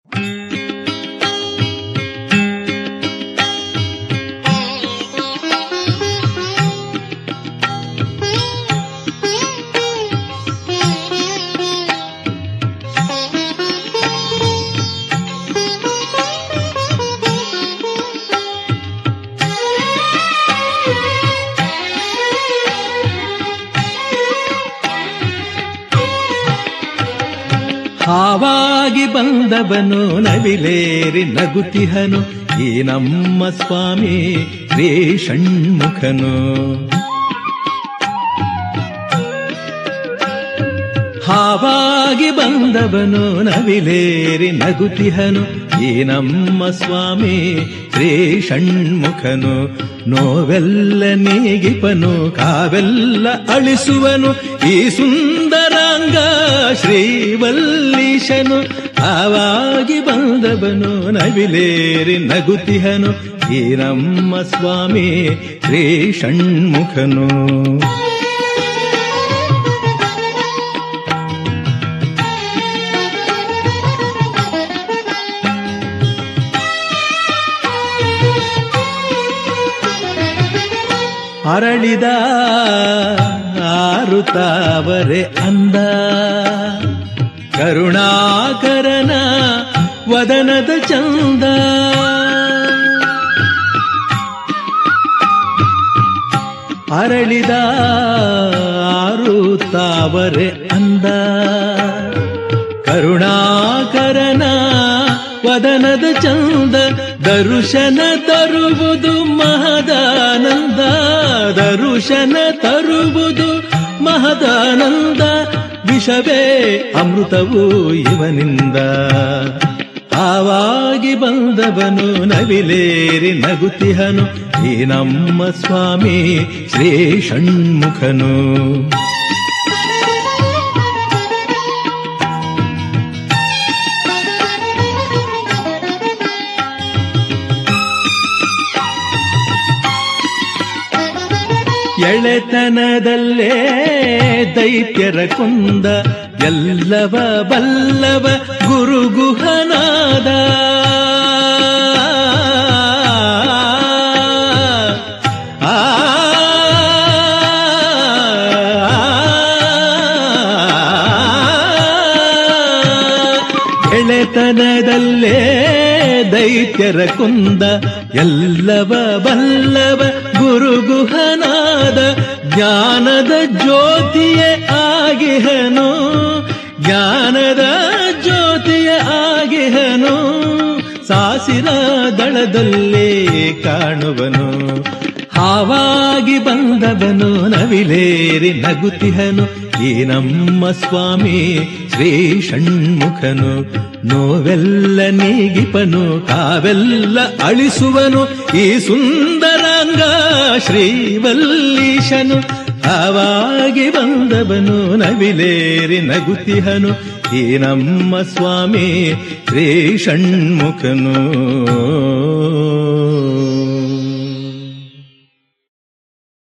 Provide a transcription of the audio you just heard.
ಹಾವಾಗಿ ಬಂದವನು ನವಿಲೇರಿ ನಗುತಿಹನು ಈ ನಮ್ಮ ಸ್ವಾಮಿ ಶ್ರೀ ಷಣ್ಮುಖನು ಹಾವಾಗಿ ಬಂದವನು ನವಿಲೇರಿ ನಗುತಿಹನು ಈ ನಮ್ಮ ಸ್ವಾಮಿ ಶ್ರೀ ಷಣ್ಮುಖನು ನೋವೆಲ್ಲ ನೀಗಿಪನು ಕಾವೆಲ್ಲ ಅಳಿಸುವನು ಈ ಸುಂದರಾಂಗ ಶ್ರೀವಲ್ಲೀಶನು ಆವಾಗಿ ಬಂದವನು ನವಿಲೇರಿ ನಗುತಿಹನು ಈ ನಮ್ಮ ಸ್ವಾಮಿ ಶ್ರೀ ಷಣ್ಮುಖನು ಅರಳಿದ ಆರುತಾವರೆ ಅಂದ ಕರುಣಾಕರನ ವದನದ ಚಂದ ಅರಳಿದ ಆರುತಾವರೆ ಅಂದ ಕರುಣಾಕರನ ವದನದ ಚಂದ ದರುಶನ ತರುವುದು ಮಹದಾನಂದ ದರುಶನ ತರುವುದು ಮಹದಾನಂದ ವಿಷವೇ ಅಮೃತವು ಇವನಿಂದ ಆವಾಗಿ ಬಂದವನು ನವಿಲೇರಿ ನಗುತಿಹನು ಈ ನಮ್ಮ ಸ್ವಾಮಿ ಶ್ರೀ ಷಣ್ಮುಖನು ಎಳೆತನದಲ್ಲೇ ದೈತ್ಯರ ಕುಂದ ಎಲ್ಲವ ಬಲ್ಲವ ಗುರುಗುಹನಾದ ಆ ಎಳೆತನದಲ್ಲೇ ದೈತ್ಯರ ಕುಂದ ಎಲ್ಲವ ಬಲ್ಲವ ಗುರುಗುಹನಾದ ಜ್ಞಾನದ ಜ್ಯೋತಿಯ ಆಗಿಹನು ಜ್ಞಾನದ ಜ್ಯೋತಿಯ ಆಗಿಹನು ಸಾಸಿರ ದಳದಲ್ಲೇ ಕಾಣುವನು ಹಾವಾಗಿ ಬಂದವನು ನವಿಲೇರಿ ನಗುತಿಹನು ಈ ನಮ್ಮ ಸ್ವಾಮಿ ಶ್ರೀ ಷಣ್ಮುಖನು ನೋವೆಲ್ಲ ನೀಗಿಪನು ಕಾವೆಲ್ಲ ಅಳಿಸುವನು ಈ ಸುಂದರಾಂಗ ಶ್ರೀವಲ್ಲೀಶನು ಆವಾಗಿ ಬಂದವನು ನವಿಲೇರಿ ನಗುತಿಹನು ಈ ನಮ್ಮ ಸ್ವಾಮಿ ಶ್ರೀ ಷಣ್ಮುಖನು